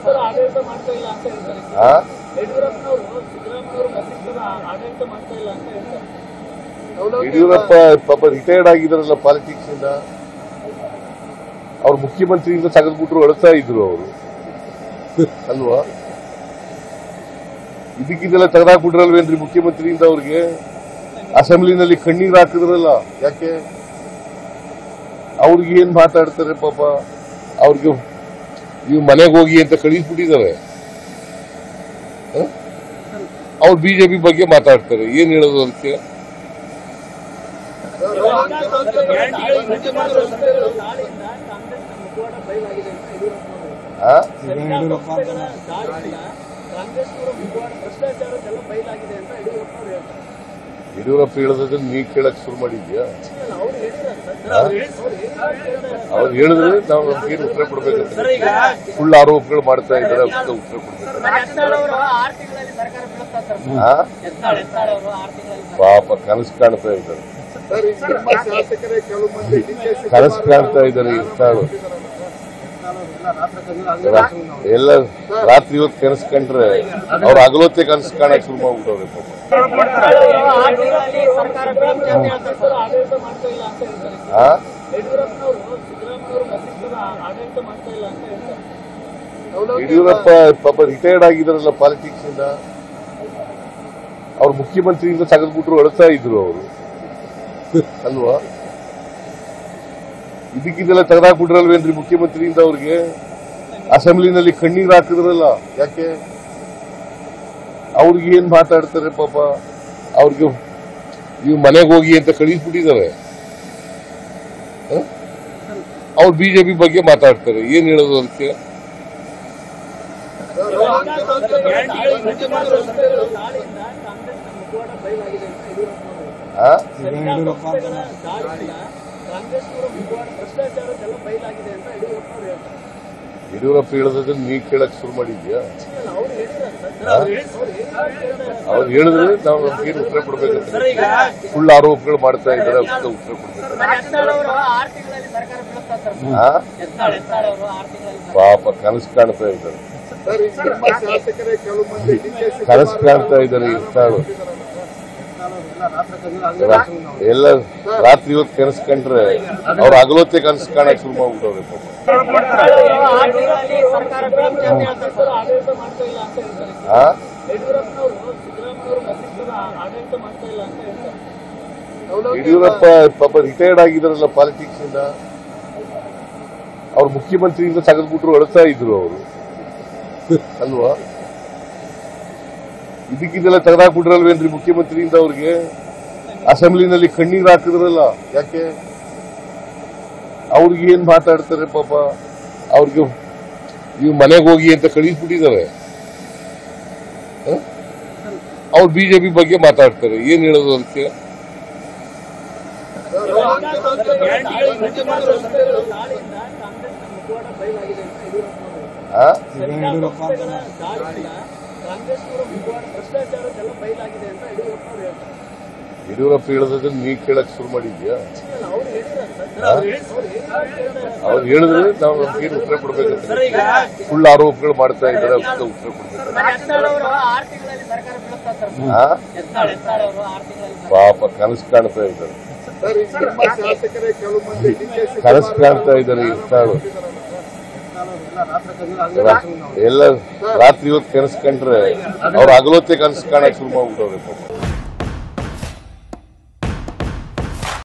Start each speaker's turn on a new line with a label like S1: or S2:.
S1: ಮತ್ತಿತರ ಆಡಳಿತ ಮಾಡ್ತಾ ಇಲ್ಲ ಅಂತ ಹೇಳ್ತಾರೆ
S2: ಆ?
S1: ಯಡಿಯೂರಪ್ಪನವರು ಸಿದ್ದರಾಮಯ್ಯವರು ಮತ್ತಿತರ ಆಡಳಿತ ಮಾಡ್ತಾ ಇಲ್ಲ ಅಂತ ಹೇಳ್ತಾರೆ
S2: ಯಡಿಯೂರಪ್ಪ ಪಾಪ ರಿಟೈರ್ಡ್ ಆಗಿದಾರಲ್ಲ ಪಾಲಿಟಿಕ್ಸ್ ಇಂದ ಅವ್ರು ಮುಖ್ಯಮಂತ್ರಿಯಿಂದ ತೆಗೆದ್ಬಿಟ್ರು ಅಳ್ತಾ ಇದ್ರು ಅವರು ಅಲ್ವಾ ಇದಕ್ಕಿದೆಲ್ಲ ತೆಗೆದಾಕ್ಬಿಟ್ರಲ್ವೇನ್ರಿ ಮುಖ್ಯಮಂತ್ರಿಯಿಂದ ಅವ್ರಿಗೆ ಅಸೆಂಬ್ಲಿನಲ್ಲಿ ಕಣ್ಣೀರ್ ಹಾಕಿದ್ರಲ್ಲ ಯಾಕೆ ಅವ್ರಿಗೆ ಏನ್ ಮಾತಾಡ್ತಾರೆ ಪಾಪ ಅವ್ರಿಗೆ ನೀವು ಮನೆಗೆ ಹೋಗಿ ಅಂತ ಕಳಿಸ್ಬಿಟ್ಟಿದ್ದಾರೆ ಅವ್ರು ಬಿಜೆಪಿ ಬಗ್ಗೆ ಮಾತಾಡ್ತಾರೆ ಏನ್ ಹೇಳೋದು ಅದಕ್ಕೆ
S1: ಗ್ಯಾರಂಟಿಗಳು ವಿರೋಧ ಮಾಡುವ ಸಂಸ್ಥೆಗಳು ದಾಳಿಯಿಂದ ಕಾಂಗ್ರೆಸ್ನ ಮುಖವಾಡ ಬಯಲಾಗಿದೆ ಅಂತ ಯಡಿಯೂರಪ್ಪನವರು
S2: ಆ?
S1: ಸರ್ಕಾರ ಸಂಸ್ಥೆಗಳ ದಾಳಿಯಿಂದ ಕಾಂಗ್ರೆಸ್ನವರ ಮುಖವಾಡ ಭ್ರಷ್ಟಾಚಾರಕ್ಕೆಲ್ಲ ಬಯಲಾಗಿದೆ ಅಂತ ಯಡಿಯೂರಪ್ಪನವರು ಹೇಳ್ತಾರೆ
S2: ಯಡಿಯೂರಪ್ಪ ಹೇಳೋದನ್ನ ನೀ ಕೇಳಕ್ ಶುರು ಮಾಡಿದ್ಯಾ
S1: ಇಲ್ಲ, ಅವ್ರು ಹೇಳಿದ್ದಾರೆ ಸರ್. ಅವ್ರು ಹೇಳಿ- ಅವ್ರು ಹೇಳಿದ್ದಾರೆ.
S2: ಅವ್ರು ಹೇಳಿದ್ರೆ ನಾವು ನಮ್ಗೇನು ಉತ್ತರ ಕೊಡ್ಬೇಕು ಸುಳ್ಳು ಆರೋಪಗಳು ಮಾಡ್ತಾ ಇದ್ದಾರೆ ಅದಕ್ಕೆ ಉತ್ತರ ಕೊಡ್ಬೇಕು
S1: ಯತ್ನಾಳ್ ಅವರು ಆರು ತಿಂಗಳಲ್ಲಿ ಸರ್ಕಾರ ಬೀಳುತ್ತಾ ಸರ್
S2: ಆ?
S1: ಯತ್ನಾಳ್ ಯತ್ನಾಳ್ ಅವರು ಆರು ತಿಂಗಳಲ್ಲಿ
S2: ಪಾಪ ಕನಸು ಕಾಣ್ತಾ ಇದ್ದಾರೆ
S3: ಸರ್ ಈ ನಿಮ್ಮ ಶಾಸಕರೇ ಕೆಲವು ಮಂದಿ ಡಿ ಕೆ
S2: ಕನಸು ಕಾಣ್ತಾ ಇದ್ದಾರೆ ಇರ್ತಾಳು ಎಲ್ಲ ರಾತ್ರಿ ಹೊತ್ತು ಕನಸು ಕಂಡ್ರೆ ಅವ್ರು ಹಗಲೊತ್ತೆ ಕನಸು ಕಾಣಕ್ ಶುರು ಮಾಡ್ಬಿಟ್ಟವ್ರೆ ಪಾಪ
S1: ಆರು ತಿಂಗಳಲ್ಲಿ ಸರ್ಕಾರ ಬೀಳುತ್ತೆ ಅಂತ ಹೇಳ್ತಾರೆ ಸರ್. ಆಡಳಿತ ಮಾಡ್ತಾ ಇಲ್ಲ ಅಂತ ಹೇಳ್ತಾರೆ
S2: ಆ?
S1: ಯಡಿಯೂರಪ್ಪನವರು ಸಿದ್ದರಾಮಯ್ಯವರು ಮತ್ತಿತರ ಆಡಳಿತ ಮಾಡ್ತಾ ಇಲ್ಲ ಅಂತ ಹೇಳ್ತಾರೆ
S2: ಯಡಿಯೂರಪ್ಪ ಪಾಪ ರಿಟೈರ್ಡ್ ಆಗಿದಾರಲ್ಲ ಪಾಲಿಟಿಕ್ಸ್ ಇಂದ ಅವ್ರು ಮುಖ್ಯಮಂತ್ರಿಯಿಂದ ತೆಗೆದ್ಬಿಟ್ರು ಅಳ್ತಾ ಇದ್ರು ಅವರು ಅಲ್ವಾ ಇದಕ್ಕಿದೆಲ್ಲ ತೆಗೆದಾಕ್ಬಿಟ್ರಲ್ವೇನ್ರಿ ಮುಖ್ಯಮಂತ್ರಿಯಿಂದ ಅವ್ರಿಗೆ ಅಸೆಂಬ್ಲಿನಲ್ಲಿ ಕಣ್ಣೀರ್ ಹಾಕಿದ್ರಲ್ಲ ಯಾಕೆ ಅವ್ರಿಗೆ ಏನ್ ಮಾತಾಡ್ತಾರೆ ಪಾಪ ಅವ್ರಿಗೆ ನೀವು ಮನೆಗೆ ಹೋಗಿ ಅಂತ ಕಳಿಸ್ಬಿಟ್ಟಿದ್ದಾರೆ ಅವ್ರು ಬಿಜೆಪಿ ಬಗ್ಗೆ ಮಾತಾಡ್ತಾರೆ ಏನ್ ಹೇಳೋದು ಅದಕ್ಕೆ
S1: ಗ್ಯಾರಂಟಿಗಳು ವಿರೋಧ ಮಾಡುವ ಸಂಸ್ಥೆಗಳು ದಾಳಿಯಿಂದ ಕಾಂಗ್ರೆಸ್ನ ಮುಖವಾಡ ಬಯಲಾಗಿದೆ ಅಂತ ಯಡಿಯೂರಪ್ಪನವರು
S2: ಆ?
S1: ಸರ್ಕಾರ ಸಂಸ್ಥೆಗಳ ದಾಳಿಯಿಂದ ಕಾಂಗ್ರೆಸ್ನವರ ಮುಖವಾಡ ಭ್ರಷ್ಟಾಚಾರಕ್ಕೆಲ್ಲ ಬಯಲಾಗಿದೆ ಅಂತ ಯಡಿಯೂರಪ್ಪನವರು ಹೇಳ್ತಾರೆ
S2: ಯಡಿಯೂರಪ್ಪ ಹೇಳೋದನ್ನ ನೀ ಕೇಳಕ್ ಶುರು ಮಾಡಿದ್ಯಾ
S1: ಇಲ್ಲ, ಅವ್ರು ಹೇಳಿದ್ದಾರೆ ಸರ್. ಅವ್ರು ಹೇಳಿ- ಅವ್ರು ಹೇಳಿದ್ದಾರೆ.
S2: ಅವ್ರು ಹೇಳಿದ್ರೆ ನಾವು ನಮ್ಗೇನು ಉತ್ತರ ಕೊಡ್ಬೇಕು ಸುಳ್ಳು ಆರೋಪಗಳು ಮಾಡ್ತಾ ಇದ್ದಾರೆ ಅದಕ್ಕೆ ಉತ್ತರ ಕೊಡ್ಬೇಕು
S1: ಯತ್ನಾಳ್ ಅವರು ಆರು ತಿಂಗಳಲ್ಲಿ ಸರ್ಕಾರ ಬೀಳುತ್ತಾ ಸರ್
S2: ಆ?
S1: ಯತ್ನಾಳ್ ಯತ್ನಾಳ್ ಅವರು ಆರು ತಿಂಗಳಲ್ಲಿ
S2: ಪಾಪ ಕನಸು ಕಾಣ್ತಾ ಇದ್ದಾರೆ
S3: ಸರ್ ಈ ನಿಮ್ಮ ಶಾಸಕರೇ ಕೆಲವು ಮಂದಿ ಡಿ ಕೆ
S2: ಕನಸು ಕಾಣ್ತಾ ಇದ್ದಾರೆ ಇರ್ತಾಳು ಎಲ್ಲ ರಾತ್ರಿ ಹೊತ್ತು ಕನಸು ಕಂಡ್ರೆ ಅವ್ರು ಹಗಲೊತ್ತೆ ಕನಸು ಕಾಣಕ್ ಶುರು ಮಾಡ್ಬಿಟ್ಟವ್ರೆ ಪಾಪ
S1: ಆರು ತಿಂಗಳಲ್ಲಿ ಸರ್ಕಾರ ಬೀಳುತ್ತೆ ಅಂತ ಹೇಳ್ತಾರೆ ಸರ್. ಆಡಳಿತ ಮಾಡ್ತಾ ಇಲ್ಲ ಅಂತ ಹೇಳ್ತಾರೆ
S2: ಆ?
S1: ಯಡಿಯೂರಪ್ಪನವರು ಸಿದ್ದರಾಮಯ್ಯವರು ಮತ್ತಿತರ ಆಡಳಿತ ಮಾಡ್ತಾ ಇಲ್ಲ ಅಂತ ಹೇಳ್ತಾರೆ
S2: ಯಡಿಯೂರಪ್ಪ ಪಾಪ ರಿಟೈರ್ಡ್ ಆಗಿದಾರಲ್ಲ ಪಾಲಿಟಿಕ್ಸ್ ಇಂದ ಅವ್ರು ಮುಖ್ಯಮಂತ್ರಿಯಿಂದ ತೆಗೆದ್ಬಿಟ್ರು ಅಳ್ತಾ ಇದ್ರು ಅವರು ಅಲ್ವಾ ಇದಕ್ಕಿದೆಲ್ಲ ತೆಗೆದಾಕ್ಬಿಟ್ರಲ್ವೇನ್ರಿ ಮುಖ್ಯಮಂತ್ರಿಯಿಂದ ಅವ್ರಿಗೆ ಅಸೆಂಬ್ಲಿನಲ್ಲಿ ಕಣ್ಣೀರ್ ಹಾಕಿದ್ರಲ್ಲ ಯಾಕೆ ಅವ್ರಿಗೆ ಏನ್ ಮಾತಾಡ್ತಾರೆ ಪಾಪ ಅವ್ರಿಗೆ ನೀವು ಮನೆಗೆ ಹೋಗಿ ಅಂತ ಕಳಿಸ್ಬಿಟ್ಟಿದ್ದಾರೆ ಅವ್ರು ಬಿಜೆಪಿ ಬಗ್ಗೆ ಮಾತಾಡ್ತಾರೆ ಏನ್ ಹೇಳೋದು ಅದಕ್ಕೆ
S1: ಗ್ಯಾರಂಟಿಗಳು ವಿರೋಧ ಮಾಡುವ ಸಂಸ್ಥೆಗಳು ದಾಳಿಯಿಂದ ಕಾಂಗ್ರೆಸ್ನ ಮುಖವಾಡ ಬಯಲಾಗಿದೆ ಅಂತ ಯಡಿಯೂರಪ್ಪನವರು
S2: ಆ?
S1: ಸರ್ಕಾರ ಸಂಸ್ಥೆಗಳ ದಾಳಿಯಿಂದ ಕಾಂಗ್ರೆಸ್ನವರ ಮುಖವಾಡ ಭ್ರಷ್ಟಾಚಾರಕ್ಕೆಲ್ಲ ಬಯಲಾಗಿದೆ ಅಂತ ಯಡಿಯೂರಪ್ಪನವರು ಹೇಳ್ತಾರೆ
S2: ಯಡಿಯೂರಪ್ಪ ಹೇಳೋದನ್ನ ನೀ ಕೇಳಕ್ ಶುರು ಮಾಡಿದ್ಯಾ
S1: ಇಲ್ಲ, ಅವ್ರು ಹೇಳಿದ್ದಾರೆ ಸರ್. ಅವ್ರು ಹೇಳಿ- ಅವ್ರು ಹೇಳಿದ್ದಾರೆ.
S2: ಅವ್ರು ಹೇಳಿದ್ರೆ ನಾವು ನಮ್ಗೇನು ಉತ್ತರ ಕೊಡ್ಬೇಕು ಸುಳ್ಳು ಆರೋಪಗಳು ಮಾಡ್ತಾ ಇದ್ದಾರೆ ಅದಕ್ಕೆ ಉತ್ತರ ಕೊಡ್ಬೇಕು
S1: ಯತ್ನಾಳ್ ಅವರು ಆರು ತಿಂಗಳಲ್ಲಿ ಸರ್ಕಾರ ಬೀಳುತ್ತಾ ಸರ್
S2: ಆ?
S1: ಯತ್ನಾಳ್ ಯತ್ನಾಳ್ ಅವರು ಆರು ತಿಂಗಳಲ್ಲಿ
S2: ಪಾಪ ಕನಸು ಕಾಣ್ತಾ ಇದ್ದಾರೆ
S3: ಸರ್ ಈ ನಿಮ್ಮ ಶಾಸಕರೇ ಕೆಲವು ಮಂದಿ ಡಿ ಕೆ
S2: ಕನಸು ಕಾಣ್ತಾ ಇದ್ದಾರೆ ಇರ್ತಾಳು ಎಲ್ಲ ರಾತ್ರಿ ಹೊತ್ತು ಕನಸು ಕಂಡ್ರೆ ಅವ್ರು ಹಗಲೊತ್ತೆ ಕನಸು ಕಾಣಕ್ ಶುರು ಮಾಡ್ಬಿಟ್ಟವ್ರೆ ಪಾಪ